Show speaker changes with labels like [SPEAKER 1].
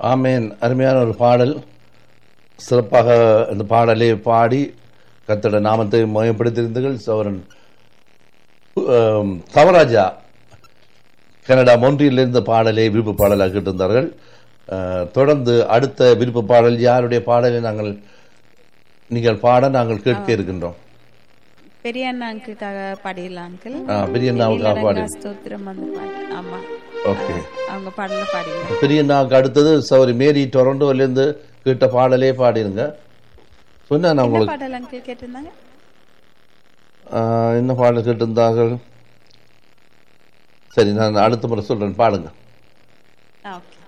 [SPEAKER 1] ஆமேன் அருமையான ஒரு பாடல் சிறப்பாக இந்த பாடலை பாடி கத்தோட நாமத்தை மயப்படுத்தியிருந்தீர்கள் சோரன் தவராஜா கனடா மொன்றியிலிருந்து பாடலை விருப்ப பாடலாக கேட்டிருந்தார்கள் அஹ், தொடர்ந்து அடுத்த விருப்ப பாடல் யாருடைய பாடலை நாங்கள் நீங்கள் பாட நாங்கள் கேட்க இருக்கின்றோம்
[SPEAKER 2] பெரிய அண்ணா அங்கிளுக்காக பாடிடலாம் அங்கிள்
[SPEAKER 1] ஆ, பெரிய அண்ணாவுக்காக பாடி
[SPEAKER 2] ஸ்தோத்திரம் அந்த பாட்டு ஆமா
[SPEAKER 1] ஓகே
[SPEAKER 2] அவங்க பாடல பாடிங்க
[SPEAKER 1] பெரிய அண்ணாவுக்கு அடுத்தது சௌரி மேரி டொரண்டோலேருந்து கேட்ட பாடலே பாடிருங்க சொன்னா நான்
[SPEAKER 2] என்ன
[SPEAKER 1] உங்களுக்கு
[SPEAKER 2] பாடல் அங்கிள் கேட்டிருந்தாங்க
[SPEAKER 1] ஆஹ், என்ன பாடல் கேட்டிருந்தார்கள் சரி நான் அடுத்த முறை சொல்றேன் பாடுங்க
[SPEAKER 2] ஆ ஓகே